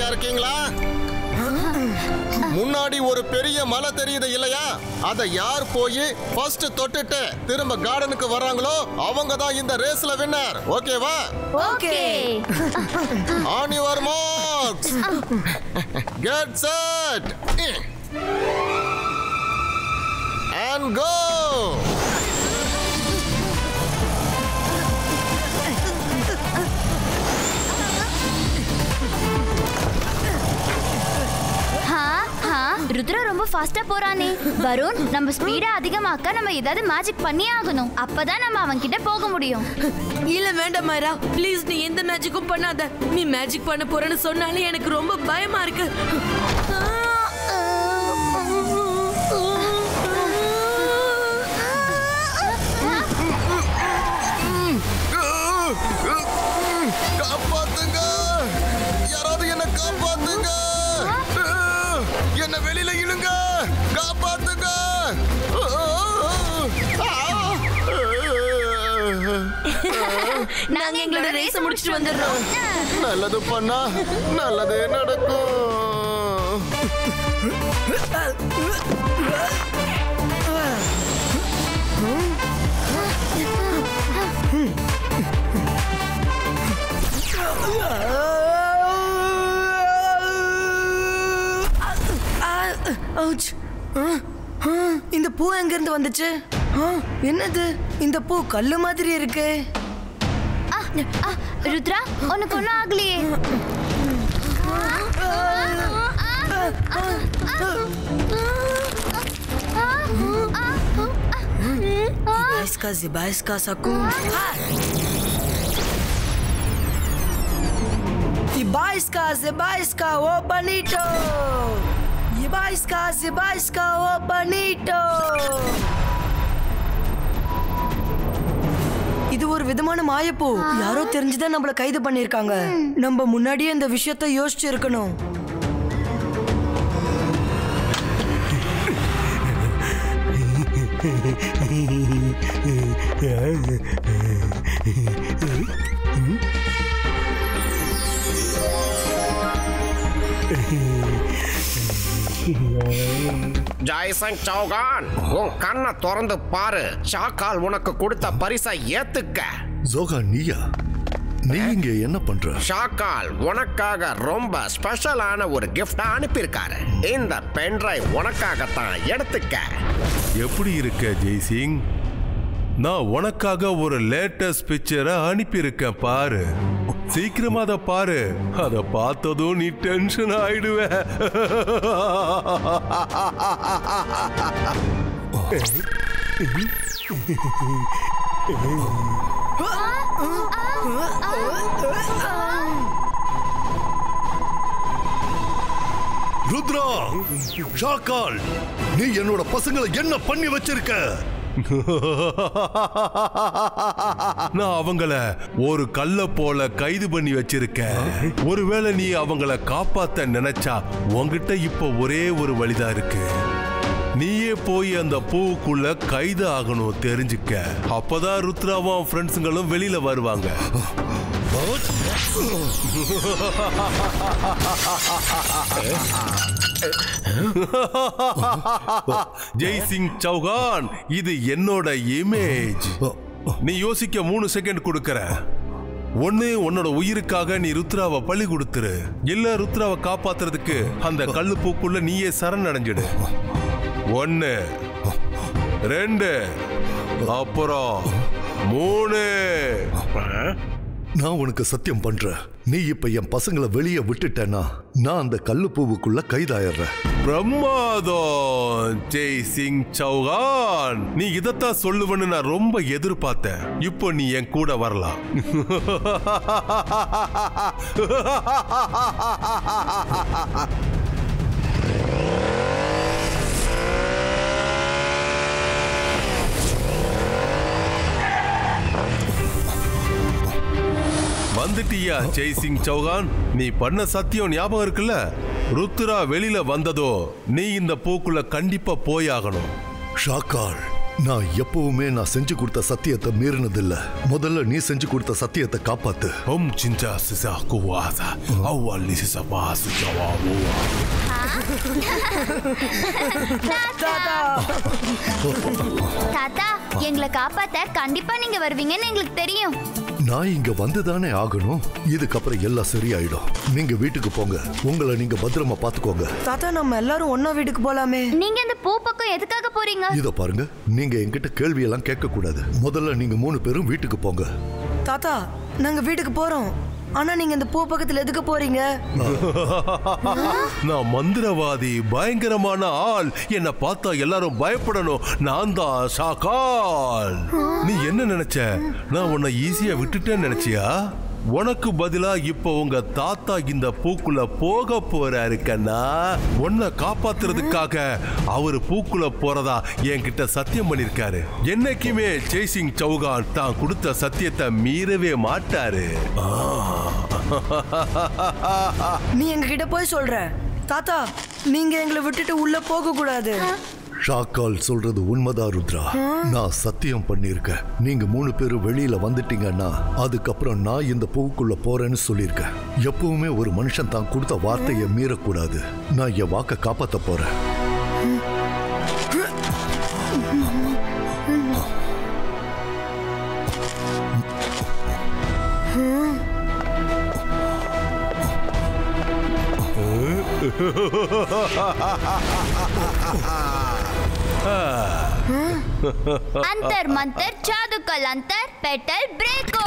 ரெடியா இருக்கீங்களா முன்னாடி ஒரு பெரிய மலை தெரியுது இல்லையா அதை யார் போய் ஃபர்ஸ்ட் தொட்டுட்டு திரும்ப கார்டனுக்கு வர்றாங்களோ அவங்க தான் இந்த ரேஸ்ல வின்னர் ஓகேவா okay on your marks get set and go ஹா ஹா ருத்ரா ரொம்ப ஃபாஸ்டா போறானே வருண் நம்ம ஸ்பீடா அதிகமாக்க நம்ம ஏதாவது மேஜிக் பண்ணி ஆகணும் அப்பதான் நம்ம அவன் கிட்ட போக முடியும் இல்ல வேண்டாம் மைரா ப்ளீஸ் நீ எந்த மேஜிக்கும் பண்ணாத நீ மேஜிக் பண்ண போறேன்னு சொன்னாலே எனக்கு ரொம்ப பயமா இருக்கு காப்பாத்துங்க யாராவது என்ன காப்பாத்துங்க என்ன வெளியில இழுங்க காப்பாத்துங்க நாங்க எங்களோட ரேஸ முடிச்சிட்டு வந்துடுறோம் நல்லது பண்ணா நல்லதே நடக்கும் அவுச். ஆ, ஆ, இந்த பூ எங்க இருந்து வந்துச்சு ஆ, என்னது இந்த பூ கல்லு மாதிரி இருக்கு ஆ, ஆ, ருத்ரா உனக்கு ஒன்றும் ஆகலையே Zibajska, zibajska, saku. Zibajska, zibajska, o bonito. Zibajska, zibajska, o bonito. இது ஒரு விதமான மாயப்பூ யாரோ தெரிஞ்சுதான் நம்மள கைது பண்ணிருக்காங்க நம்ம முன்னாடியே இந்த விஷயத்த யோசிச்சு இருக்கணும் ஜாய்சங் சௌகான் உன் கண்ணை திறந்து பாரு சாக்கால் உனக்கு கொடுத்த பரிசை ஏத்துக்க ஜோகா நீயா நீ இங்க என்ன பண்ற ஷாக்கால் உனக்காக ரொம்ப ஸ்பெஷலான ஒரு கிஃப்ட் அனுப்பியிருக்காரு இந்த பென்ட்ரைவ் உனக்காகத்தான் எடுத்துக்க எப்படி இருக்க ஜெய்சிங் நான் உனக்காக ஒரு லேட்டஸ்ட் பிக்சரை அனுப்பியிருக்கேன் பாரு சீக்கிரமா அதை பாரு அதை பார்த்ததும் நீ டென்ஷன் ஆயிடுவ ருத்ரா ஷாக்கால் நீ என்னோட பசங்களை என்ன பண்ணி வச்சிருக்க நான் அவங்கள ஒரு கல்ல போல கைது பண்ணி வச்சிருக்கேன் ஒருவேளை நீ அவங்கள காப்பாத்த நினைச்சா உன்கிட்ட இப்ப ஒரே ஒரு வழிதான் இருக்கு நீயே போய் அந்த பூவுக்குள்ள கைது ஆகணும் தெரிஞ்சுக்க அப்பதான் ருத்ராவும் ஃப்ரெண்ட்ஸுங்களும் வெளியில வருவாங்க ஜெய் சிங் சௌகான் இது என்னோட இமேஜ் நீ யோசிக்க மூணு செகண்ட் கொடுக்கற ஒண்ணு உன்னோட உயிருக்காக நீ ருத்ராவை பழி கொடுத்துரு இல்ல ருத்ராவை காப்பாத்துறதுக்கு அந்த கல்லு பூக்குள்ள நீயே சரண் அடைஞ்சிடு ஒன்னு ரெண்டு அப்புறம் மூணு நான் உனக்கு சத்தியம் பண்றேன் நீ இப்ப என் பசங்களை வெளியே விட்டுட்டேன்னா நான் அந்த கல்லு பூவுக்குள்ள கைதாயிடுறேன் பிரமாதம் ஜெய் சிங் சௌகான் நீ இதத்தான் சொல்லுவன்னு நான் ரொம்ப எதிர்பார்த்தேன் இப்போ நீ என் கூட வரலாம் வந்துட்டியா ஜெய் சிங் சௌகான் நீ பண்ண சத்தியம் ஞாபகம் இருக்குல்ல ருத்ரா வெளியில வந்ததோ நீ இந்த பூக்குள்ள கண்டிப்பா போயாகணும் ஷாக்கால் நான் எப்பவுமே நான் செஞ்சு கொடுத்த சத்தியத்தை மீறினதில்ல முதல்ல நீ செஞ்சு கொடுத்த சத்தியத்தை காப்பாத்து Om cinta sisa kuasa awal ni sisa bahasa Jawa mua. தாத்தா எங்களை காப்பாத்த கண்டிப்பா நீங்க வருவீங்கன்னு எங்களுக்கு தெரியும் நான் இங்க வந்துதானே ஆகணும் இதுக்கப்புறம் எல்லாம் சரியாயிடும் நீங்க வீட்டுக்கு போங்க உங்களை நீங்க பத்திரமா பாத்துக்கோங்க தாத்தா நம்ம எல்லாரும் ஒன்னா வீட்டுக்கு போலாமே நீங்க இந்த பூ பக்கம் எதுக்காக போறீங்க இத பாருங்க நீங்க என்கிட்ட கேள்வி எல்லாம் கேட்க கூடாது முதல்ல நீங்க மூணு பேரும் வீட்டுக்கு போங்க தாத்தா நாங்க வீட்டுக்கு போறோம் ஆனா நீங்க இந்த பூ பக்கத்துல எதுக்கு போறீங்க நான் மந்திரவாதி பயங்கரமான ஆள் என்ன பார்த்தா எல்லாரும் பயப்படணும் நான் தான் ஷாக்கால் நீ என்ன நினைச்ச நான் உன்னை ஈஸியா விட்டுட்டேன்னு நினைச்சியா உனக்கு பதிலா இப்ப உங்க தாத்தா இந்த பூக்குள்ள போக போறாரு கண்ணா உன்னை காப்பாத்துறதுக்காக அவரு பூக்குள்ள போறதா என்கிட்ட சத்தியம் பண்ணிருக்காரு என்னைக்குமே ஜெய்சிங் சௌகான் தான் கொடுத்த சத்தியத்தை மீறவே மாட்டாரு நீ எங்க கிட்ட போய் சொல்ற தாத்தா நீங்க எங்களை விட்டுட்டு உள்ள போக கூடாது ஷாக்கால் சொல்றது உண்மைதான் ருத்ரா நான் சத்தியம் பண்ணியிருக்கேன் நீங்க மூணு பேரும் வெளியில வந்துட்டீங்கன்னா அதுக்கப்புறம் நான் இந்த பூவுக்குள்ள போறேன்னு சொல்லியிருக்கேன் எப்பவுமே ஒரு மனுஷன் தான் கொடுத்த வார்த்தையை மீறக்கூடாது நான் என் வாக்க காப்பாத்த போறேன் அந்தர் மந்தர் ஜாதுக்கல் அந்தர் பெட்டல் பிரேக்கோ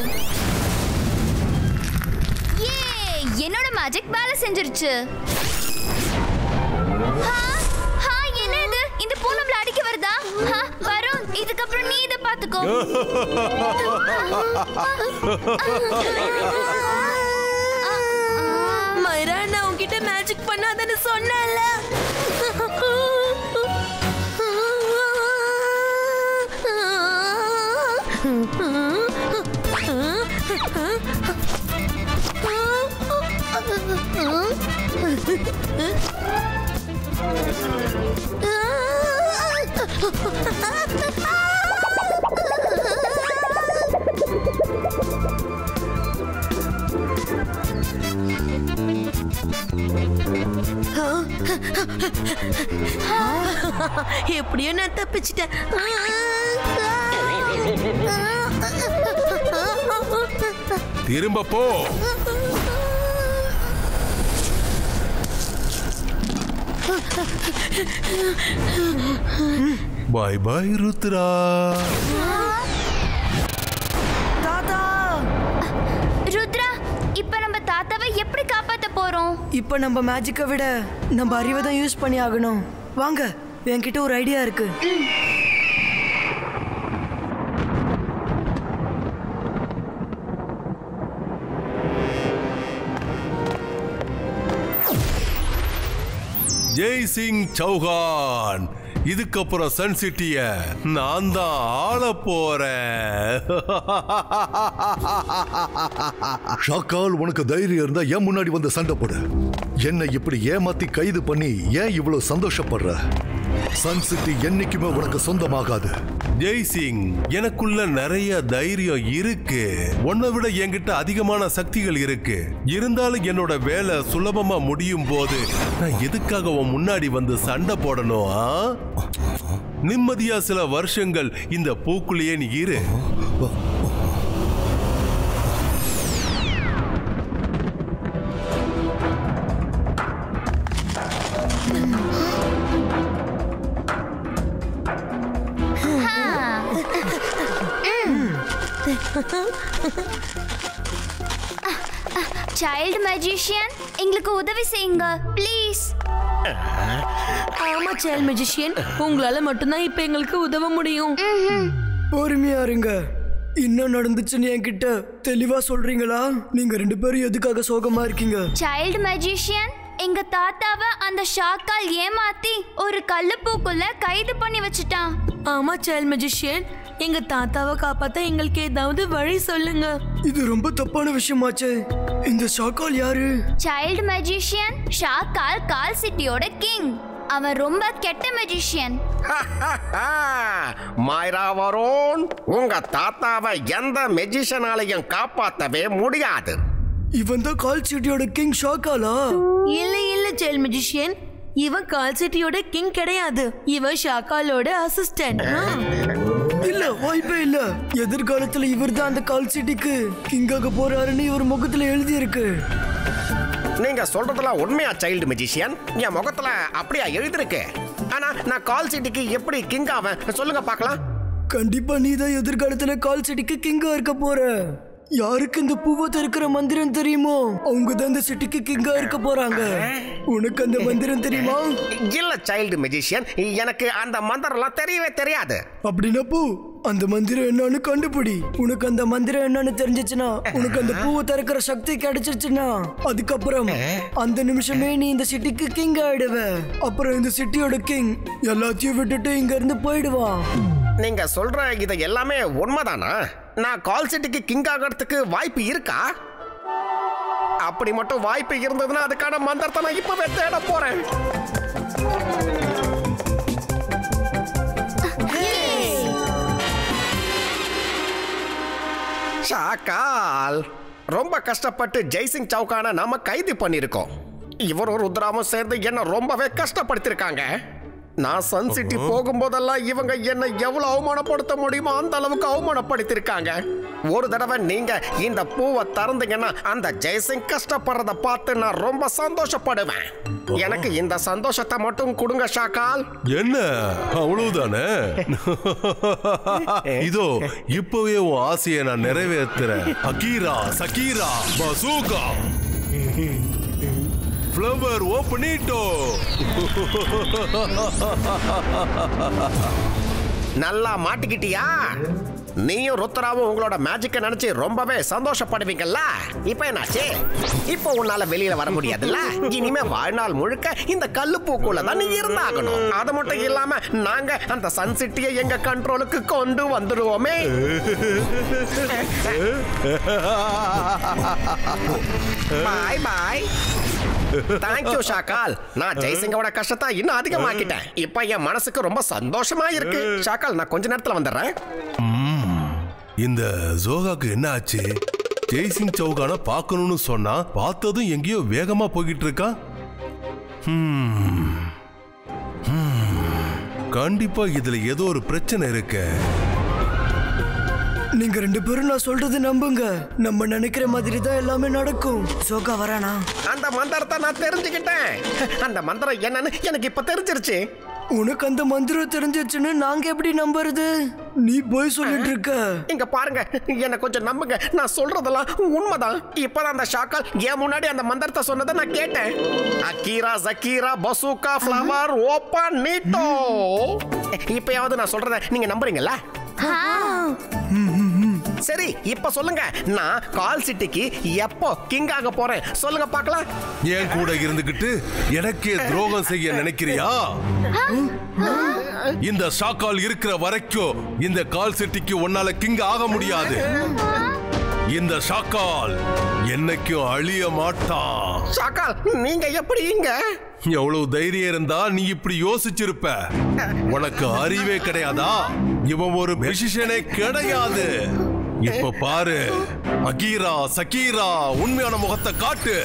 ஏ என்னோட மேஜிக் வேலை செஞ்சிருச்சு ஹா, ஹா, என்ன இது இந்த பூ நம்மள அடிக்க வருதா ஹா, வருண் இதுக்கப்புறம் நீ இதை பாத்துக்கோ மைரா நான் உன்கிட்ட மேஜிக் பண்ணாதன்னு சொன்னேன்ல எப்படியோ நான் தப்பிச்சிட்டேன் திரும்ப போ பாய் பாய் ருத்ரா தாத்தா ருத்ரா இப்ப நம்ம தாத்தாவை எப்படி காப்பாத்த போறோம் இப்ப நம்ம மேஜிக்கை விட நம்ம அறிவை தான் யூஸ் பண்ணி ஆகணும் வாங்க என்கிட்ட ஒரு ஐடியா இருக்கு ஜெய் சிங் சௌஹான் இதுக்கப்புறம் சன் சிட்டிய நான் தான் ஆள போறேன் ஷாக்கால் உனக்கு தைரியம் இருந்தா ஏன் முன்னாடி வந்து சண்டை போடு என்னை இப்படி ஏமாத்தி கைது பண்ணி ஏன் இவ்வளவு சந்தோஷப்படுற சன் சிட்டி என்னைக்குமே உனக்கு சொந்தமாகாது ஜெய் சிங் எனக்குள்ள நிறைய தைரியம் இருக்கு உன்னை விட என்கிட்ட அதிகமான சக்திகள் இருக்கு இருந்தாலும் என்னோட வேலை சுலபமா முடியும் போது நான் எதுக்காக உன் முன்னாடி வந்து சண்டை போடணும் ஆ? நிம்மதியா சில வருஷங்கள் இந்த பூக்குள்ளேயே நீ இரு சைல்டு மேஜிஷியன் எங்களுக்கு உதவி செய்யுங்க ப்ளீஸ் ஆமா சேல் மெஜிஷியன் உங்களால மட்டும்தான் இப்ப எங்களுக்கு உதவ முடியும் பொறுமையா இருங்க என்ன நடந்துச்சுன்னு என்கிட்ட தெளிவா சொல்றீங்களா நீங்க ரெண்டு பேரும் எதுக்காக சோகமா இருக்கீங்க சைல்டு மேஜிஷியன் எங்க தாத்தாவை அந்த ஷாக்கால் ஏமாத்தி ஒரு கல்லுப்பூக்குள்ள கைது பண்ணி வச்சுட்டான் ஆமா சேல் மெஜிஷியன் எங்க தாத்தாவை காப்பாத்த எங்களுக்கு ஏதாவது வழி சொல்லுங்க இது ரொம்ப தப்பான விஷயமாச்சே இந்த ஷாக்கால் யாரு சைல்டு மேஜிஷியன் ஷாக்கால் கால் சிட்டியோட கிங் அவன் ரொம்ப கெட்ட மெஜிஷியன் மாயரா வரோன் உங்க தாத்தாவை எந்த மெஜிஷனாலையும் காப்பாத்தவே முடியாது இவன் தான் கால் சிட்டியோட கிங் ஷாக்காலா இல்ல இல்ல செல் மெஜிஷியன் இவன் கால் சிட்டியோட கிங் கிடையாது இவன் ஷாக்காலோட அசிஸ்டன்ட் இல்ல வாய்ப்பே இல்ல எதிர்காலத்துல இவர் தான் அந்த கால் சிட்டிக்கு கிங்காக போறாருன்னு இவர் முகத்துல எழுதி இருக்கு நீங்க சொல்றதெல்லாம் உண்மையா சைல்டு மெஜிஷியன் என் முகத்துல அப்படியா எழுதிருக்கு ஆனா நான் கால் சிட்டிக்கு எப்படி கிங் ஆவேன் சொல்லுங்க பார்க்கலாம் கண்டிப்பா நீ தான் எதிர்காலத்துல கால் சிட்டிக்கு கிங்கா இருக்க போற யாருக்கு இந்த பூவை திறக்கிற மந்திரம் தெரியுமோ அவங்க தான் இந்த சிட்டிக்கு கிங்கா இருக்க போறாங்க உனக்கு அந்த மந்திரம் தெரியுமா இல்ல சைல்டு மெஜிஷியன் எனக்கு அந்த மந்திரம்லாம் தெரியவே தெரியாது அப்படின்னா பூ அந்த மந்திரம் என்னன்னு கண்டுபிடி உனக்கு அந்த மந்திரம் என்னன்னு தெரிஞ்சிச்சுன்னா உனக்கு அந்த பூவை திறக்கிற சக்தி கிடைச்சிருச்சுன்னா அதுக்கப்புறம் அந்த நிமிஷமே நீ இந்த சிட்டிக்கு கிங் ஆயிடுவ அப்புறம் இந்த சிட்டியோட கிங் எல்லாத்தையும் விட்டுட்டு இங்க இருந்து போயிடுவான் நீங்க சொல்ற இது எல்லாமே உண்மைதானா நான் கால் சிட்டிக்கு கிங் ஆகிறதுக்கு வாய்ப்பு இருக்கா அப்படி மட்டும் வாய்ப்பு இருந்ததுன்னா அதுக்கான மந்திரத்தை நான் இப்பவே தேட போறேன் ஷாக்கால் ரொம்ப கஷ்டப்பட்டு ஜெய்சிங் சவுக்கான நாம கைது பண்ணியிருக்கோம் இவரும் ருத்ராமும் சேர்ந்து என்ன ரொம்பவே கஷ்டப்படுத்திருக்காங்க நான் சன் சிட்டி போகும்போதெல்லாம் இவங்க என்ன எவ்வளவு அவமானப்படுத்த முடியுமோ அந்த அளவுக்கு அவமானப்படுத்திருக்காங்க ஒரு தடவை நீங்க இந்த பூவை திறந்தீங்கன்னா அந்த ஜெய்சிங் கஷ்டப்படுறத பார்த்து நான் ரொம்ப சந்தோஷப்படுவேன் எனக்கு இந்த சந்தோஷத்தை மட்டும் கொடுங்க ஷாக்கால் என்ன அவ்வளவுதானே இதோ இப்பவே உன் ஆசையை நான் நிறைவேற்றுறேன் அகீரா சகீரா பசூகா ஃப்ளவர் ஓப்பனிட்டோ நல்லா மாட்டிக்கிட்டியா நீயும் ருத்ராவும் உங்களோட மேஜிக்கை நினைச்சு ரொம்பவே சந்தோஷப்படுவீங்கல்ல இப்போ என்னாச்சு இப்போ உன்னால வெளியில வர முடியாதுல்ல இனிமே வாழ்நாள் முழுக்க இந்த கல்லுப்பூக்குள்ள தான் நீ இருந்தாகணும் அது மட்டும் இல்லாம நாங்க அந்த சன் சிட்டியை எங்க கண்ட்ரோலுக்கு கொண்டு வந்துடுவோமே பாய் பாய் தேங்க்யூ ஷாக்கால் நான் ஜெய்சிங்கோட கஷ்டத்தை இன்னும் அதிகமாக்கிட்டேன் இப்ப என் மனசுக்கு ரொம்ப சந்தோஷமா இருக்கு ஷாக்கால் நான் கொஞ்ச நேரத்துல வந்துடுறேன் இந்த ஜோகாக்கு என்ன ஆச்சு ஜெய்சிங் சௌகான பார்க்கணும்னு சொன்னா பார்த்ததும் எங்கேயோ வேகமா போய்கிட்டு இருக்கா ஹம். ஹம். கண்டிப்பா இதுல ஏதோ ஒரு பிரச்சனை இருக்கு நீங்க ரெண்டு பேரும் நான் சொல்றது நம்புங்க நம்ம நினைக்கிற மாதிரி தான் எல்லாமே நடக்கும் சோகா வரானா அந்த மந்திரத்தை நான் தெரிஞ்சுக்கிட்டேன் அந்த மந்திரம் என்னன்னு எனக்கு இப்ப தெரிஞ்சிருச்சு உனக்கு அந்த மந்திரம் தெரிஞ்சிச்சுன்னு நாங்க எப்படி நம்புறது நீ போய் சொல்லிட்டு இருக்க இங்க பாருங்க என்ன கொஞ்சம் நம்புங்க நான் சொல்றதெல்லாம் உண்மைதான் இப்பதான் அந்த ஷாக்கால் என் முன்னாடி அந்த மந்திரத்தை சொன்னதை நான் கேட்டேன் அக்கீரா ஜக்கீரா பசூகா ஃப்ளவர் ஓப்பன் நீட்டோ இப்பயாவது நான் சொல்றத நீங்க நம்புறீங்களா சரி இப்ப சொல்லுங்க நான் கால் சிட்டிக்கு எப்போ கிங் ஆக போறேன் சொல்லுங்க பார்க்கலாம் என் கூட இருந்துகிட்டு எனக்கே துரோகம் செய்ய நினைக்கிறியா இந்த ஷாக்கால் இருக்கிற வரைக்கும் இந்த கால் சிட்டிக்கு உன்னால கிங் ஆக முடியாது இந்த ஷாக்கால் என்னைக்கும் அழிய மாட்டான் ஷாக்கால் நீங்க எப்படி இங்க எவ்வளவு தைரியம் இருந்தா நீ இப்படி யோசிச்சிருப்ப உனக்கு அறிவே கிடையாதா இவன் ஒரு மெசிஷனே கிடையாது இப்ப பாரு அகீரா சகீரா உண்மையான முகத்தை காட்டு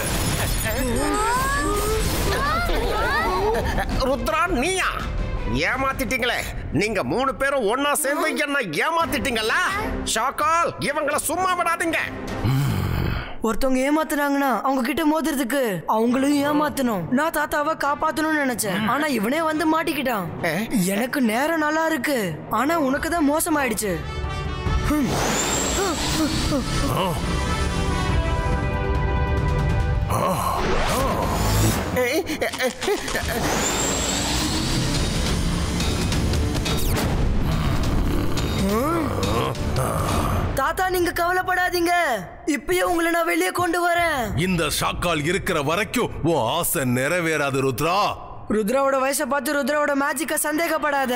ருத்ரா நீயா ஏமாத்திட்டீங்களே நீங்க மூணு பேரும் ஒன்னா சேர்ந்து என்ன ஏமாத்திட்டீங்கல்ல ஷாக்கால் இவங்கள சும்மா விடாதீங்க ஒருத்தவங்க ஏமாத்துனாங்கன்னா அவங்க கிட்ட மோதுறதுக்கு அவங்களையும் ஏமாத்தணும் நான் தாத்தாவை காப்பாத்தணும்னு நினைச்சேன் ஆனா இவனே வந்து மாட்டிக்கிட்டான் எனக்கு நேரம் நல்லா இருக்கு ஆனா உனக்கு தான் மோசமாயிடுச்சு தாத்தா நீங்க கவலைப்படாதீங்க இப்பயே உங்களை நான் வெளியே கொண்டு வரேன் இந்த ஷாக்கால் இருக்கிற வரைக்கும் உன் ஆசை நிறைவேறாது ருத்ரா ருத்ராவோட வயசை பார்த்து ருத்ராவோட மேஜிக்க சந்தேகப்படாத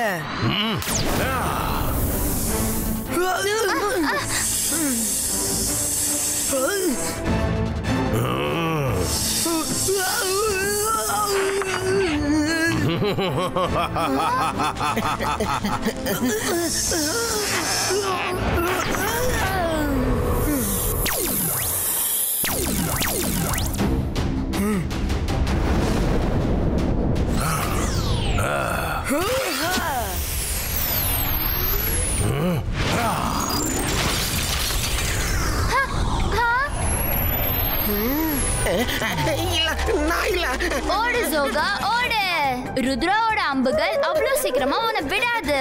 இல்ல நான் இல்ல ஓடு ஜோகா ஓடு ருத்ராவோட அம்புகள் அவ்வளவு சீக்கிரமா உன்னை விடாது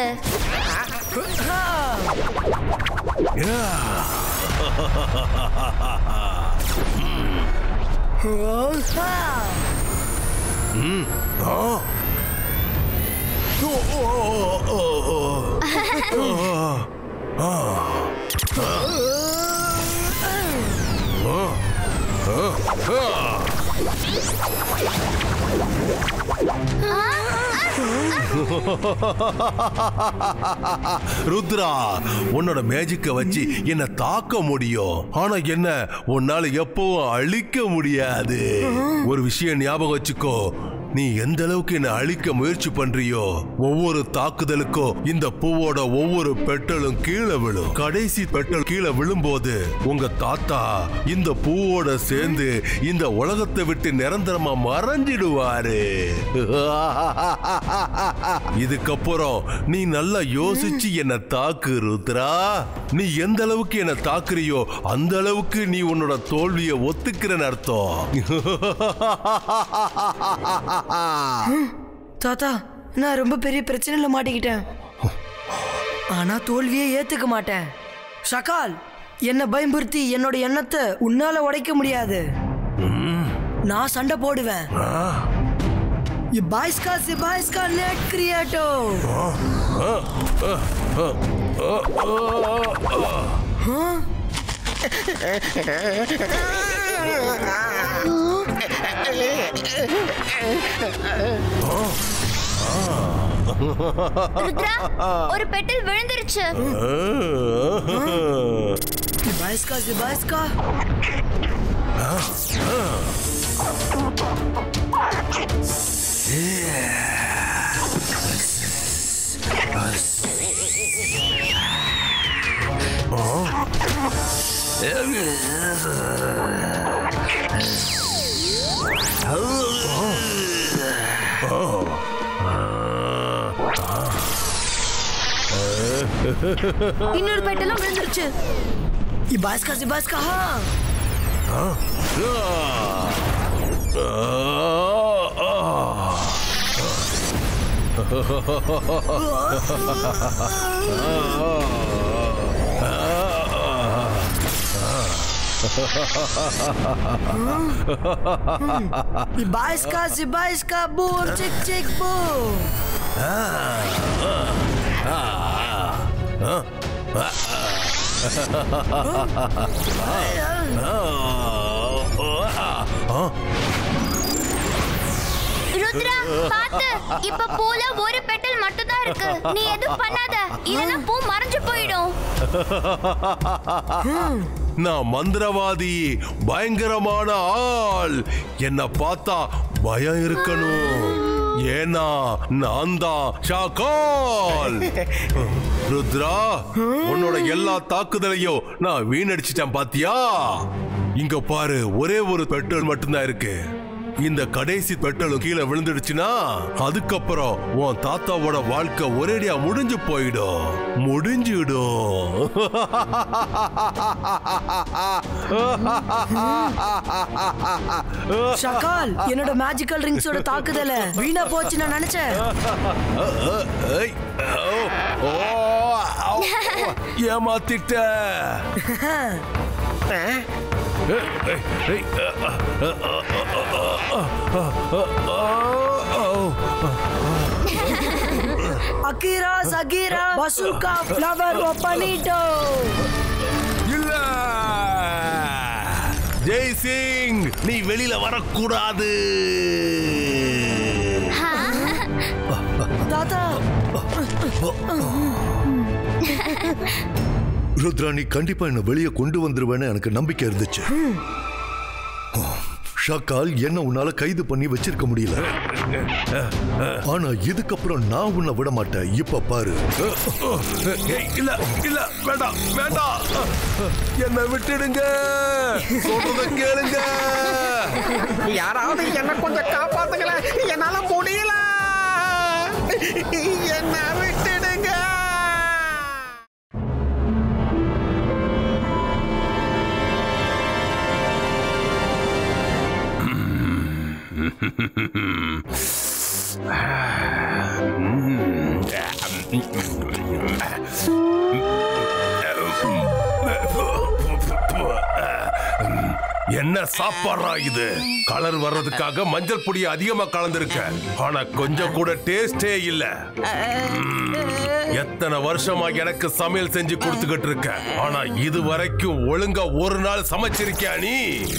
ருத்ரா உன்னோட மேஜிக்க வச்சு என்ன தாக்க முடியும் ஆனா என்ன உன்னால எப்பவும் அழிக்க முடியாது ஒரு விஷயம் ஞாபகம் வச்சுக்கோ நீ எந்த அளவுக்கு என்ன அழிக்க முயற்சி பண்றியோ ஒவ்வொரு தாக்குதலுக்கும் இந்த பூவோட ஒவ்வொரு பெட்டலும் கீழே விழும் கடைசி பெட்டல் கீழே விழும்போது உங்க தாத்தா இந்த பூவோட சேர்ந்து இந்த உலகத்தை விட்டு நிரந்தரமா மறைஞ்சிடுவாரு இதுக்கப்புறம் நீ நல்லா யோசிச்சு என்ன தாக்கு ருத்ரா நீ எந்த அளவுக்கு என்ன தாக்குறியோ அந்த அளவுக்கு நீ உன்னோட தோல்வியை ஒத்துக்கிறன்னு அர்த்தம் தாத்தா நான் ரொம்ப பெரிய பிரச்சனையில மாட்டிக்கிட்டேன் ஆனா தோல்வியே ஏத்துக்க மாட்டேன் ஷகால் என்ன பயம்புறுத்தி என்னோட எண்ணத்தை உன்னால உடைக்க முடியாது நான் சண்டை போடுவேன் பாய்ஸ்கா சிபாய்ஸ்கா நெட் கிரியேட்டோ ருத்ரா ஒரு பெட்டல் விழுந்துருச்சு பாய்ஸ்கா சிபாய்ஸ்கா இன்னொரு பெட்டலும் விழுந்துருச்சு பாய்ஸ்கா சிபாய்ஸ்கா பாய்ஸ்கா சிபாய்ஸ்கா பூம் சிக் சிக் பூம் ருத்ரா பாத்து இப்ப பூல ஒரு பெட்டல் மட்டும் தான் இருக்கு நீ எதுவும் பண்ணாத இல்லனா பூ மறைஞ்சு போயிடும் நான் மந்திரவாதி பயங்கரமான ஆள் என்ன பார்த்தா பயம் இருக்கணும் ஏன்னா நான் தான் ஷாக்கால் ருத்ரா உன்னோட எல்லா தாக்குதலையும் நான் வீணடிச்சிட்டேன் பாத்தியா இங்க பாரு ஒரே ஒரு பெட்ரோல் மட்டும்தான் இருக்கு இந்த கடைசி பெட்ரோல் கீழே விழுந்துடுச்சுன்னா அதுக்கப்புறம் உன் தாத்தாவோட வாழ்க்கை ஒரேடியா முடிஞ்சு போயிடும் முடிஞ்சிடும் ஷகால் என்னோட மேஜிக்கல் ரிங்ஸோட தாக்குதல வீணா போச்சு நான் நினைச்சேன் ஏய், ஓ, ஓ, ஓ, ஏமாத்திட்ட ஏய், ஏய், ஏய், அகீரா சகீரா பசுகா ஃப்ளவர் ஒப்பனிட்டோ இல்ல ஜெய் சிங் நீ வெளியில வரக்கூடாது தாத்தா ருத்ரா நீ கண்டிப்பா என்ன வெளியே கொண்டு வந்துருவேன்னு எனக்கு நம்பிக்கை இருந்துச்சு ஷாக்கால் என்ன உன்னால கைது பண்ணி வச்சிருக்க முடியல ஆனா இதுக்கப்புறம் நான் உன்னை விட மாட்டேன் இப்ப பாரு ஏய், இல்ல இல்ல வேண்டாம் வேண்டாம் என்ன விட்டுடுங்க சொல்றத கேளுங்க யாராவது என்ன கொஞ்சம் காப்பாத்துங்களேன் என்னால முடியல என்ன விட்டுடுங்க என்ன சாப்பாடுறா இது கலர் வர்றதுக்காக மஞ்சள் பொடி அதிகமா கலந்துருக்க ஆனா கொஞ்சம் கூட டேஸ்டே இல்ல ம். எத்தனை வருஷமா எனக்கு சமையல் செஞ்சு கொடுத்துக்கிட்டு இருக்க ஆனா இது வரைக்கும் ஒழுங்கா ஒரு நாள் சமைச்சிருக்கியா நீ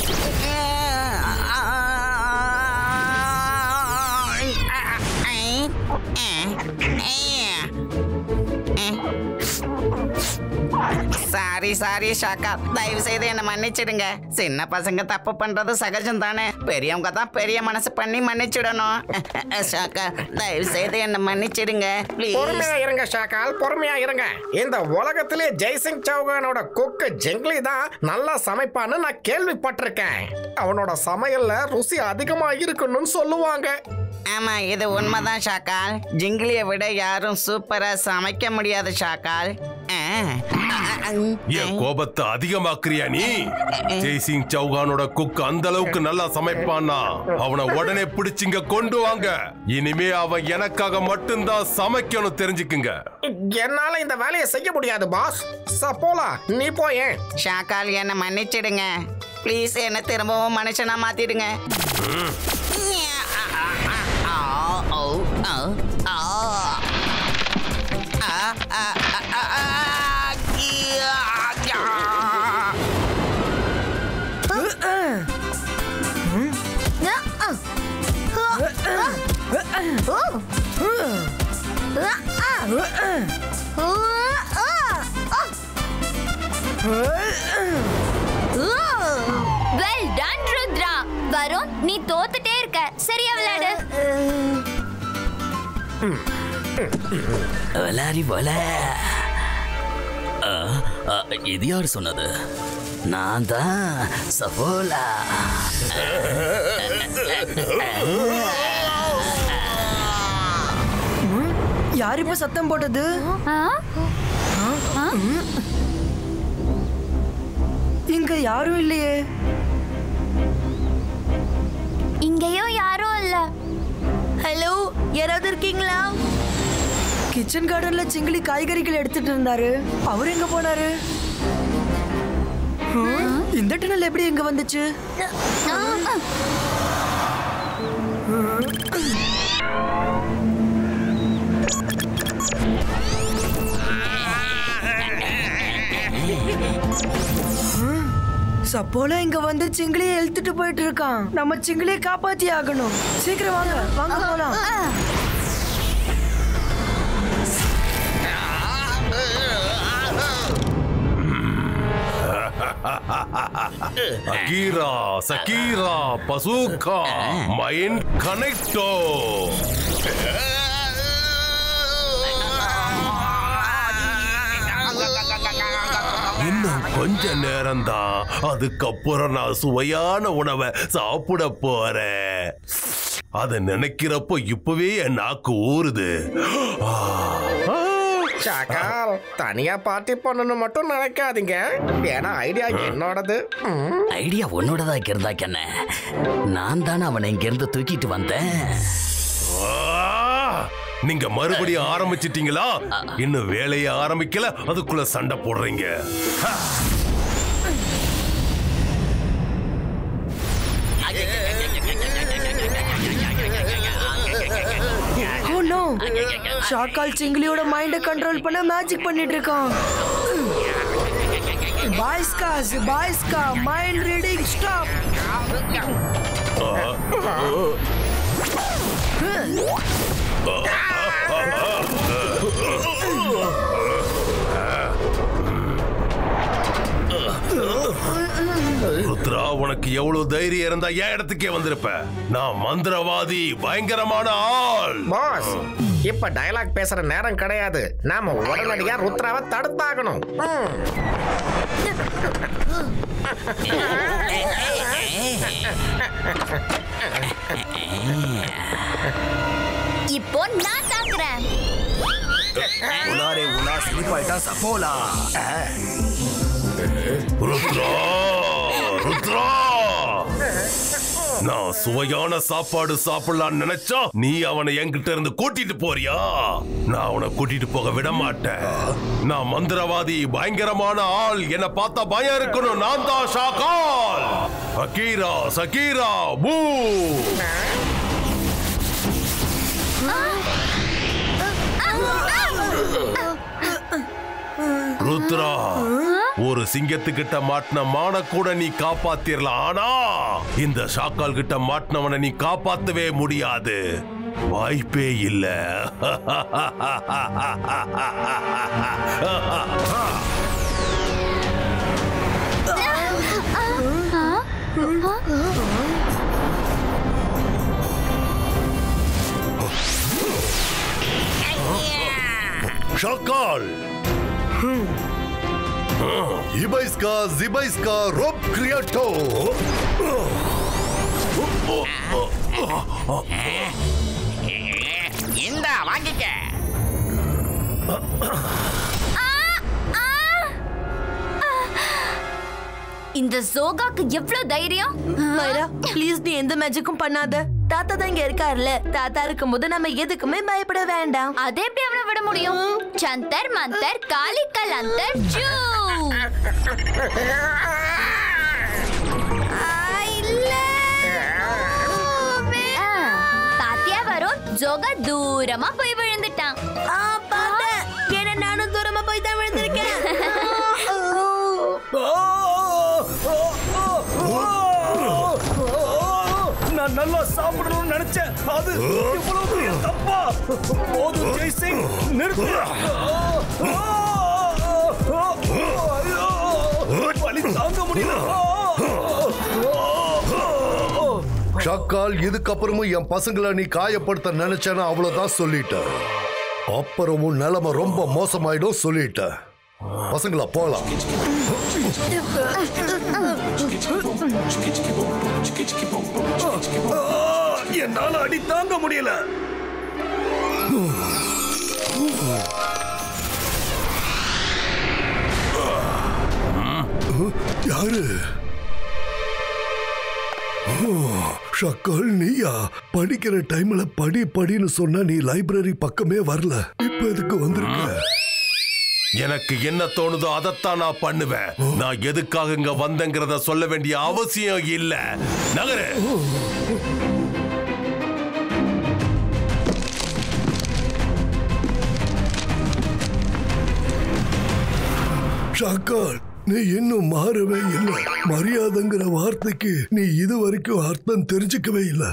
சாரி சாரி ஷாக்கா தயவு செய்து என்ன மன்னிச்சிடுங்க சின்ன பசங்க தப்பு பண்றது சகஜம் தானே பெரியவங்க தான் பெரிய மனசு பண்ணி மன்னிச்சிடணும் ஷாக்கா தயவு செய்து என்ன மன்னிச்சிடுங்க ப்ளீஸ் பொறுமையா இருங்க ஷாக்கால் பொறுமையா இருங்க இந்த உலகத்திலே ஜெய்சிங் சௌகானோட குக்கு ஜெங்லி தான் நல்லா சமைப்பான்னு நான் கேள்விப்பட்டிருக்கேன் அவனோட சமையல்ல ருசி அதிகமா இருக்குன்னு சொல்லுவாங்க ஆமா இது உண்மைதான் ஷாக்கால் ஜிங்கிலியை விட யாரும் சூப்பரா சமைக்க முடியாது ஷாக்கால் ஆ. என் கோபத்தை அதிகமாக்குறியா நீ ஜெய்சிங் சௌகானோட குக் அந்த அளவுக்கு நல்லா சமைப்பானா அவனை உடனே பிடிச்சிங்க கொண்டு வாங்க இனிமே அவன் எனக்காக மட்டும்தான் சமைக்கணும் தெரிஞ்சுக்குங்க என்னால இந்த வேலையை செய்ய முடியாது பாஸ் சப்போலா நீ போயேன் ஷாக்கால் என்ன மன்னிச்சிடுங்க ப்ளீஸ் என்ன திரும்பவும் மனுஷனா மாத்திடுங்க வெல் டன் ருத்ரா வருண் நீ தோத்துட்டே இருக்க சரியா விளையாடு வலாரி வல ஆ, ஆ, இது யார் சொன்னது நான் தான் சபோலா யார் இப்ப சத்தம் போட்டது ஆ? இங்க யாரும் இல்லையே இங்கேயும் யாரும் இல்ல ஹலோ யாராவது இருக்கீங்களா கிச்சன் கார்டன்ல சிங்கிலி காய்கறிகள் எடுத்துட்டு இருந்தாரு அவர் எங்க போனாரு ஆ, இந்த டனல் எப்படி எங்க வந்துச்சு சப்போலா இங்க வந்து சிங்கிலியை இழுத்துட்டு போயிட்டு இருக்கான் நம்ம சிங்கிலியை காப்பாத்தி ஆகணும் சீக்கிரம் வாங்க வாங்க போலாம் அகீரா சகீரா பசூகா மைண்ட் கனெக்டோ இன்னும் கொஞ்ச நேரம்தான் அதுக்கப்புறம் நான் சுவையான உணவை சாப்பிட போறேன் அதை நினைக்கிறப்போ இப்பவே என் நாக்கு ஊறுது ஆ, ஆ. ஷாக்கால் தனியா பார்ட்டி பண்ணணும் மட்டும் நினைக்காதீங்க ஏன்னா ஐடியா என்னோடது ம். ஐடியா உன்னோடதா இருந்தாக்கென்ன நான் தானே அவனை இங்கிருந்து தூக்கிட்டு வந்தேன் ஆ! நீங்க மறுபடியும் ஆரம்பிச்சிட்டீங்களா இன்னும் வேலையை ஆரம்பிக்கல அதுக்குள்ள சண்டை போடுறீங்க ஹ! ஓ நோ ஷாக்கால் சிங்கிலியோட மைண்ட கண்ட்ரோல் பண்ண மேஜிக் பண்ணிட்டு இருக்கான் பாய்ஸ்காஸ் பாய்ஸ்கா மைண்ட் ரீடிங் ஸ்டாப் ருத்ரா உனக்கு எவ்வளவு தைரியம் இருந்தா என் இடத்துக்கே வந்திருப்ப நான் மந்திரவாதி பயங்கரமான ஆள் பாஸ் இப்ப டயலாக் பேசுற நேரம் கிடையாது நாம உடனடியா ருத்ராவை தடுத்தாகணும் ம். இப்போ நான் தாக்குறேன் உலாரே உலா சிரிப்பாயிட்டா சப்போலா ருத்ரா ருத்ரா நான் சுவையான சாப்பாடு சாப்பிடலாம்னு நினைச்சா நீ அவனை என்கிட்ட இருந்து கூட்டிட்டு போறியா நான் அவனை கூட்டிட்டு போக விட மாட்டேன் நான் மந்திரவாதி பயங்கரமான ஆள் என்ன பார்த்தா பயம் இருக்கணும் நான் தான் ஷாகால் அகீரா சகீரா பூ ருத்ரா ஒரு சிங்கத்துக்கிட்ட மாட்டின மான கூட நீ காப்பாத்திரலாம் ஆனா இந்த ஷாக்கால் கிட்ட மாட்டினவனை நீ காப்பாத்தவே முடியாது வாய்ப்பே இல்ல ஷாக்கால் இபைஸ்கா ஜிபைஸ்கா ரோப் கிரியாட்டோ இந்தா வாங்கிக்க இந்த ஜோகாக்கு எவ்வளவு தைரியம் மைரா ப்ளீஸ் நீ எந்த மேஜிக்கும் பண்ணாத தாத்தா தான் இங்க இருக்காருல்ல தாத்தா இருக்கும்போது நம்ம எதுக்குமே பயப்பட வேண்டாம் அதை எப்படி அவனை விட முடியும் சந்தர் மந்தர் காளிக்கல் அந்தர் ஜூ ஆ, இல்ல. ஆ, பாத்தியா வரும் ஜோகா தூரமா போய் விழுந்துட்டான் ஆ, பார்த்தேன். ஏன்னா நானும் தூரமா போய் தான் விழுந்திருக்கேன் நான் நல்லா சாப்பிடணும்னு நினைச்சேன் அது இவ்வளவு பெரிய தப்பா போதும் ஜெய்சிங் நிறுத்து வலி தாங்க முடியல ஷாக்கால் இதுக்கப்புறமும் என் பசங்களை நீ காயப்படுத்த நினைச்சேன்னா அவ்வளவுதான் சொல்லிட்டேன் அப்புறமும் நிலைமை ரொம்ப மோசமாயிடும் சொல்லிட்டேன் பசங்களா போலாம் என்னால அடி தாங்க முடியல யாரு ஷக்கால் நீயா படிக்கிற டைம்ல படி படின்னு சொன்னா நீ லைப்ரரி பக்கமே வரல இப்ப எதுக்கு வந்திருக்க எனக்கு என்ன தோணுதோ அதைத்தான் நான் பண்ணுவேன் நான் எதுக்காக இங்க வந்தேங்கிறத சொல்ல வேண்டிய அவசியம் இல்ல நகரு ஷாக்கால் நீ இன்னும் மாறவே இல்லை மரியாதைங்கிற வார்த்தைக்கு நீ இது வரைக்கும் அர்த்தம் தெரிஞ்சுக்கவே இல்லை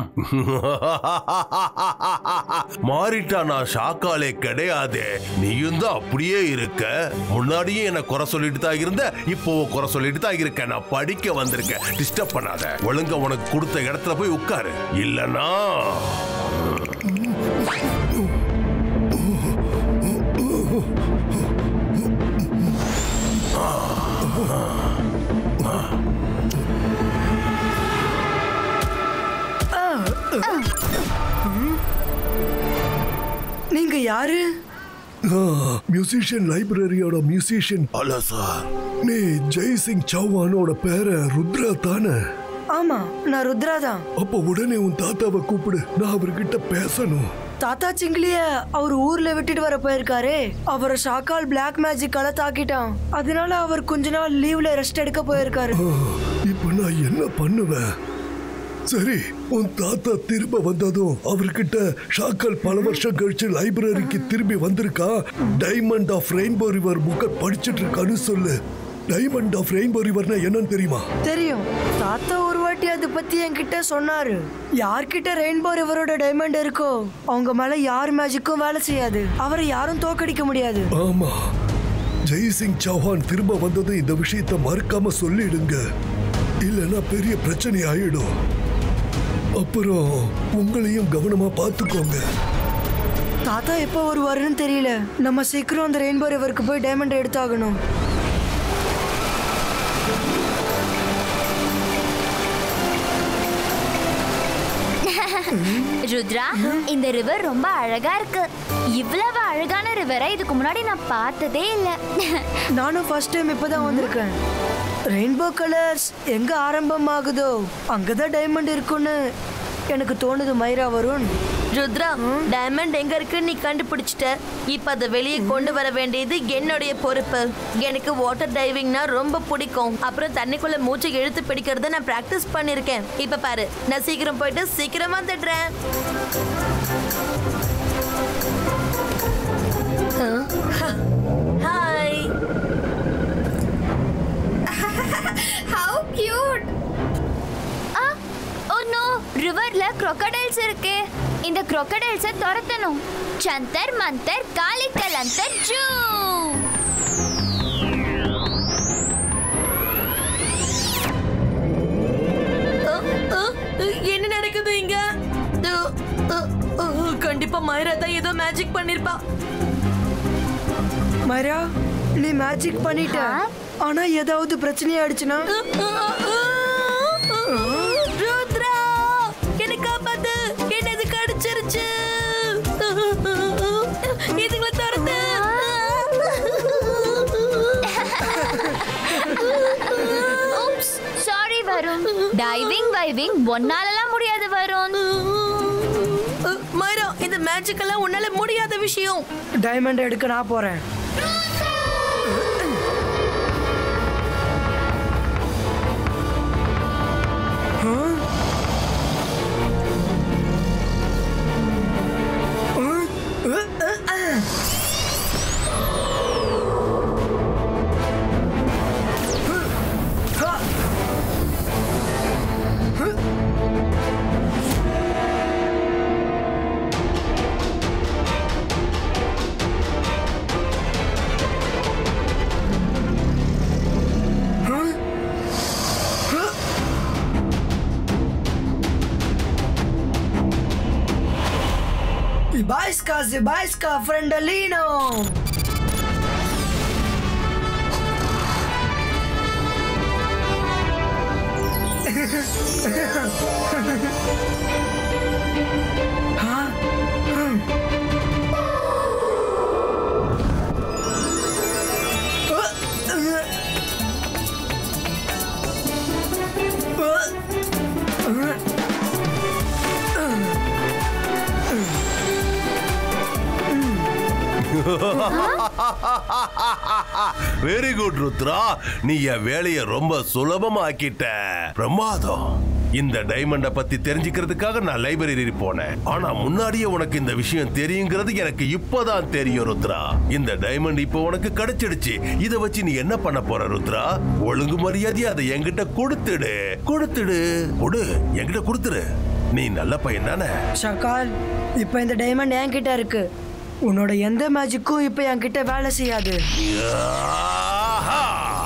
மாறிட்டா நான் ஷாக்காலே கிடையாது நீயும் தான் அப்படியே இருக்க முன்னாடியே என்ன குறை சொல்லிட்டு தான் இருந்த இப்போ குறை சொல்லிட்டு தான் இருக்க நான் படிக்க வந்திருக்கேன் டிஸ்டர்ப் பண்ணாத ஒழுங்கா உனக்கு கொடுத்த இடத்துல போய் உட்காரு இல்லனா நீங்க யாரு மியூசிஷியன் லைப்ரரியோட மியூசிஷியன் அல்ல சார் நீ ஜெய்சிங் சௌஹானோட பேர ருத்ரா தானே ஆமா நான் ருத்ரா தான் அப்ப உடனே உன் தாத்தாவை கூப்பிடு நான் அவர்கிட்ட பேசணும் தாத்தா சிங்கிலிய அவர் ஊர்ல விட்டுட்டு வர போயிருக்காரு அவரை ஷாக்கால் பிளாக் மேஜிக்கால தாக்கிட்டான் அதனால அவர் கொஞ்ச நாள் லீவ்ல ரெஸ்ட் எடுக்க போயிருக்காரு ஆ, இப்ப நான் என்ன பண்ணுவேன் சரி உன் தாத்தா திரும்ப வந்ததும் அவர்கிட்ட ஷாக்கல் பல வருஷம் கழிச்சு லைப்ரரிக்கு திரும்பி வந்திருக்கா டைமண்ட் ஆஃப் ரெயின்போ ரிவர் புக்கை படிச்சிட்டு இருக்கான்னு சொல்லு டைமண்ட் ஆஃப் ரெயின்போ ரிவர்னா என்னன்னு தெரியுமா தெரியும் தாத்தா ஒரு வாட்டி அதை பத்தி என்கிட்ட சொன்னாரு யார்கிட்ட ரெயின்போ ரிவரோட டைமண்ட் இருக்கோ அவங்க மேல யார் மேஜிக்கும் வேலை செய்யாது அவரை யாரும் தோக்கடிக்க முடியாது ஆமா ஜெய்சிங் சௌஹான் திரும்ப வந்தது இந்த விஷயத்தை மறக்காம சொல்லிடுங்க இல்லைன்னா பெரிய பிரச்சனை ஆயிடும் அப்புறம் உங்களையும் கவனமா பார்த்துக்கோங்க தாத்தா எப்போ வருவாருன்னு தெரியல நம்ம சீக்கிரம் அந்த ரெயின்போ ரிவருக்கு போய் டைமண்ட் எடுத்தாகணும் ருத்ரா இந்த ரிவர் ரொம்ப அழகா இருக்கு இவ்வளவு அழகான ரிவரை இதுக்கு முன்னாடி நான் பார்த்ததே இல்ல நானும் ஃபர்ஸ்ட் டைம் இப்பதான் வந்திருக்கேன் ரெயின்போ கலர்ஸ் எங்க ஆரம்பமாகுதோ அங்கதான் டைமண்ட் இருக்குன்னு எனக்கு தோணுது மைரா வருண் ருத்ரா டைமண்ட் எங்க இருக்குன்னு நீ கண்டுபிடிச்சிட்ட இப்ப அதை வெளியே கொண்டு வர வேண்டியது என்னுடைய பொறுப்பு எனக்கு வாட்டர் டைவிங்னா ரொம்ப பிடிக்கும் அப்புறம் தண்ணிக்குள்ள மூச்சை இழுத்து பிடிக்கிறத நான் பிராக்டிஸ் பண்ணிருக்கேன் இப்ப பாரு நான் சீக்கிரம் போயிட்டு சீக்கிரம் வந்துடுறேன் hi how cute oh no ரிவர்ல crocodiles இருக்கு இந்த crocodiles-அ துரத்தணும் சந்தர் மந்தர் காலி கலந்தர் ஜூ என்ன நடக்குது இங்க அ, அ, அ, கண்டிப்பா மைரா தான் ஏதோ மேஜிக் பண்ணிருப்பா மைரா நீ மேஜிக் பண்ணிட்ட ஆனா ஏதாவது பிரச்சனை ஆயிடுச்சுன்னா ருத்ரா என்ன காப்பாத்து என்ன இது கடிச்சிருச்சு இதுங்களை துரத்து oops சாரி வருண் டைவிங் வைவிங் ஒன்னாலலாம் முடியாது வருண் மைரா இந்த மேஜிக் எல்லாம் உன்னால முடியாத விஷயம் டைமண்ட் எடுக்க நான் போறேன் Zibajska, Zibajska, Frendalino! Very good Rudra நீ என் வேலையை ரொம்ப சுலபமாக்கிட்ட பிரமாதம் இந்த டைமண்ட பத்தி தெரிஞ்சுக்கிறதுக்காக நான் லைப்ரரி போனேன் ஆனா முன்னாடியே உனக்கு இந்த விஷயம் தெரியுங்கிறது எனக்கு இப்பதான் தெரியும் ருத்ரா இந்த டைமண்ட் இப்போ உனக்கு கிடைச்சிடுச்சு இத வச்சு நீ என்ன பண்ண போற ருத்ரா ஒழுங்கு மரியாதையா அதை என்கிட்ட கொடுத்துடு கொடுத்துடு கொடு என்கிட்ட கொடுத்துடு நீ நல்ல பையன் தானே ஷகால் இப்போ இந்த டைமண்ட் என்கிட்ட இருக்கு உன்னோட எந்த மேஜிக்கும் இப்போ என்கிட்ட வேலை செய்யாது ஆஹா!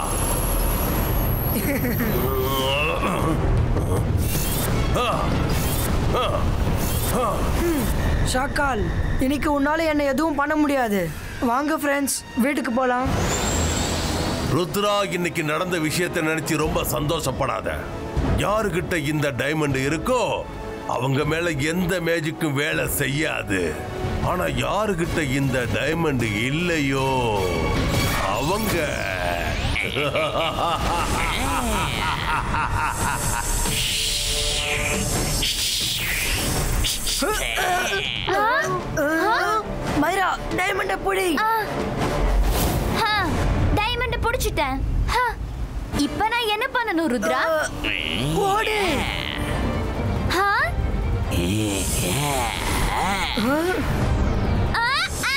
ஆ! ஆ! ஆ! ஷாக்கால் இன்னைக்கு உன்னால என்ன எதுவும் பண்ண முடியாது வாங்க ஃப்ரெண்ட்ஸ் வீட்டுக்கு போலாம் ருத்ரா இன்னைக்கு நடந்த விஷயத்தை நினைச்சு ரொம்ப சந்தோஷப்படாத யாருகிட்ட இந்த டைமண்ட் இருக்கோ அவங்க மேல எந்த மேஜிக்கும் வேலை செய்யாது ஆனா யாருகிட்ட இந்த டைமண்ட் இல்லையோ அவங்க மைரா டைமண்ட புடி டைமண்ட் புடிச்சிட்டேன் ஹ, இப்ப நான் என்ன பண்ணணும் ருத்ரா ஓடு ஹா? ஆ, ஆ.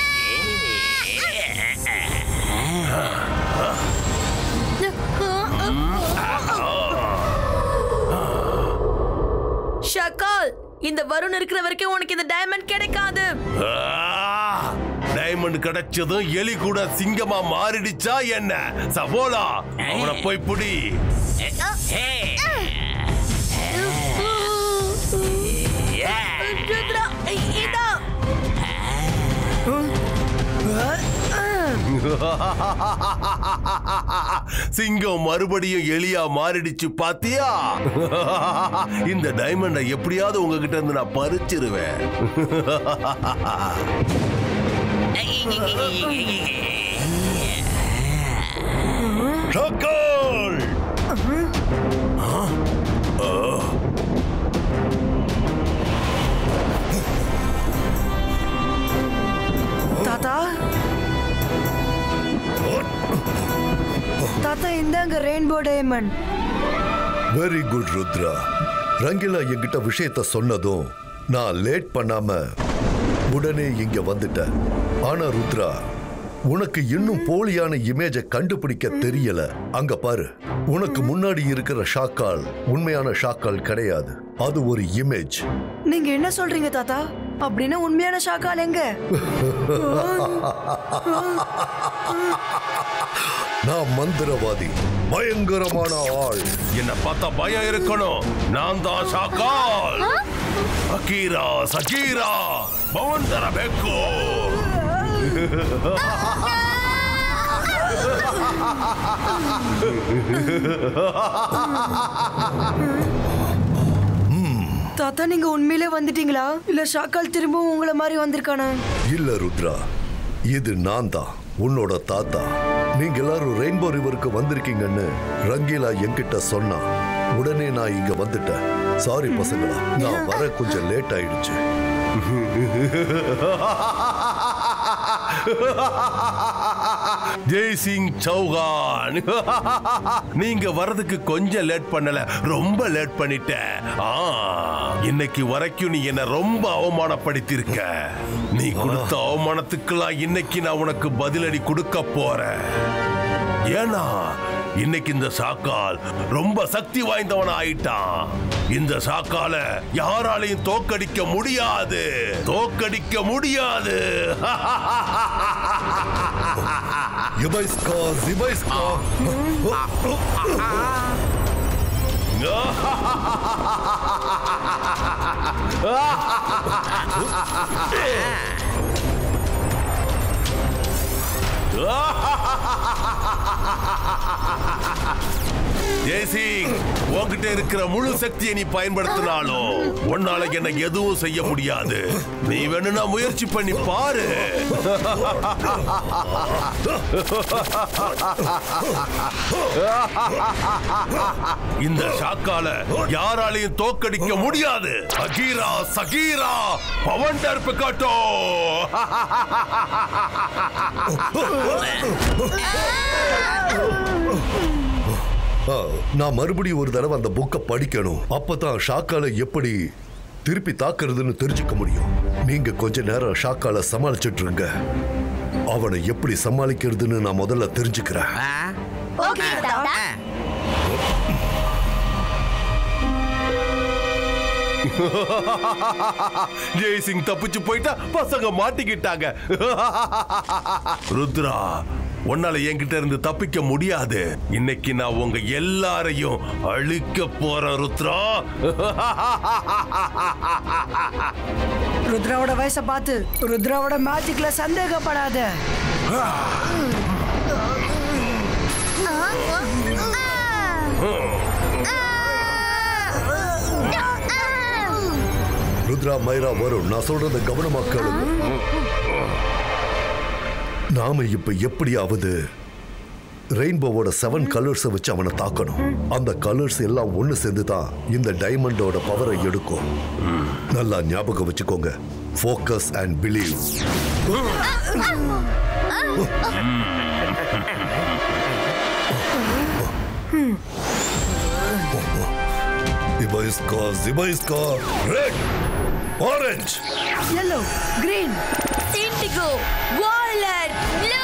ஷகால் இந்த வருண் இருக்கிற வரைக்கும் உனக்கு இந்த டைமண்ட் கிடைக்காது டைமண்ட் கிடைச்சதும் எலி கூட சிங்கமா மாறிடுச்சா என்ன சபோலா அவனை போய் புடி ஹே சிங்கம் மறுபடியும் எலியா மாறிடுச்சு பாத்தியா இந்த டைமண்டை எப்படியாவது உங்ககிட்ட இருந்து நான் பறிச்சிருவேன் ஷாக்கால்! தாத்தா தாத்தா இந்தாங்க rainbow diamond very good Rudra Rangila என்கிட்ட விஷயத்த சொன்னதும் நான் லேட் பண்ணாம உடனே இங்க வந்துட்டேன் ஆனா ருத்ரா உனக்கு இன்னும் போலியான இமேஜை கண்டுபிடிக்க தெரியல அங்க பாரு உனக்கு முன்னாடி இருக்கிற ஷாக்கால் உண்மையான ஷாக்கால் கிடையாது அது ஒரு இமேஜ் நீங்க என்ன சொல்றீங்க தாத்தா அப்படின்னா உண்மையான ஷாக்கால் எங்க நான் மந்திரவாதி பயங்கரமான ஆள் என்ன பார்த்தா பயம் இருக்கணும் நான் தான் ஷாக்கால் அகீரா சகீரா பவந்தர பெக்கோ தாத்தா நீங்க உண்மையிலே வந்துட்டீங்களா இல்ல ஷாக்கால் திரும்பவும் உங்களை மாதிரி வந்திருக்கானா இல்ல ருத்ரா இது நான் தான் உன்னோட தாத்தா நீங்க எல்லாரும் ரெயின்போ ரிவருக்கு வந்திருக்கீங்கன்னு ரங்கீலா என்கிட்ட சொன்னா உடனே நான் இங்க வந்துட்டேன் சாரி பசங்களா நான் வர கொஞ்சம் லேட் ஆயிடுச்சு ஜெய் சிங் சௌகான் நீங்க வர்றதுக்கு கொஞ்சம் லேட் பண்ணல ரொம்ப லேட் பண்ணிட்ட ஆ, இன்னைக்கு வரைக்கும் நீ என்ன ரொம்ப அவமானப்படுத்தியிருக்க நீ கொடுத்த அவமானத்துக்கெல்லாம் இன்னைக்கு நான் உனக்கு பதிலடி கொடுக்க போறேன் ஏன்னா இன்னைக்கு இந்த சாக்கால் ரொம்ப சக்தி வாய்ந்தவன் ஆயிட்டான் இந்த சாக்கால யாராலையும் தோக்கடிக்க முடியாது தோக்கடிக்க முடியாது இபைஸ்கா ஜிபைஸ்கா ஜெய்சிங் உன்கிட்ட இருக்கிற முழு சக்தியை நீ பயன்படுத்தினாலும் உன்னால என்ன எதுவும் செய்ய முடியாது நீ வேணும்னா முயற்சி பண்ணி பாரு இந்த ஷாக்கால யாராலையும் தோக்கடிக்க முடியாது அகீரா சகீரா பவண்டர் பிகாட்டோ ஆ, நான் மறுபடியும் ஒரு தடவை அந்த புக்கை படிக்கணும் அப்பதான் ஷாக்கால எப்படி திருப்பி தாக்குறதுன்னு தெரிஞ்சுக்க முடியும் நீங்க கொஞ்ச நேரம் ஷாக்கால சமாளிச்சிட்டு இருங்க அவனை எப்படி சமாளிக்கிறதுன்னு நான் முதல்ல தெரிஞ்சுக்கிறேன் ஓகே தாத்தா ஜெய்சிங் தப்பிச்சு போயிட்டா பசங்க மாட்டிக்கிட்டாங்க ருத்ரா உன்னால என்கிட்ட இருந்து தப்பிக்க முடியாது இன்னைக்கு நான் உங்க எல்லாரையும் அழிக்க போறேன் ருத்ரா ருத்ராவோட வயசை பார்த்து ருத்ராவோட மேஜிக்ல சந்தேகப்படாத ருத்ரா மைரா வரும் நான் சொல்றத கவனமா கேளுங்க நாம இப்ப எப்படியாவது ரெயின்போவோட செவன் கலர்ஸை வச்சு அவனை தாக்கணும் அந்த கலர்ஸ் எல்லாம் ஒண்ணு சேர்ந்து தான் இந்த டைமண்டோட பவரை எடுக்கும் நல்லா ஞாபகம் வச்சுக்கோங்க focus and believe Ibaiska, Zibaiska, red, orange. yellow green indigo violet blue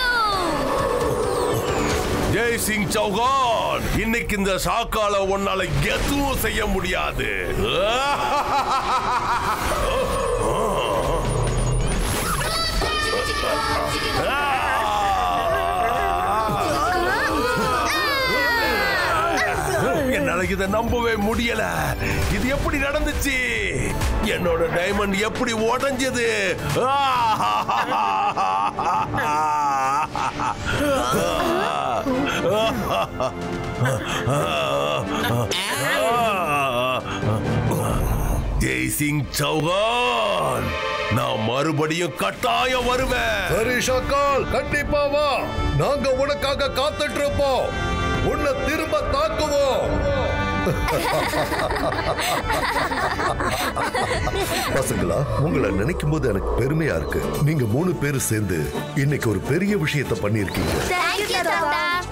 Jaisingh Chauhan இன்னைக்கு இந்த ஷாக்கால உன்னால எதுவும் செய்ய முடியாது என்னால இதை நம்பவே முடியல இது எப்படி நடந்துச்சு என்னோட டைமண்ட் எப்படி உடைஞ்சது ஜெய் சிங் சௌகான் நான் மறுபடியும் கட்டாயம் வருவேன் சரி ஷாக்கால் கண்டிப்பா வா நாங்க உனக்காக காத்துட்டு இருப்போம் உன்னை திரும்ப தாக்குவோம் பசங்களா உங்களை நினைக்கும் போது எனக்கு பெருமையா இருக்கு நீங்க மூணு பேரும் சேர்ந்து இன்னைக்கு ஒரு பெரிய விஷயத்தை பண்ணிருக்கீங்க தேங்க்யூ தாத்தா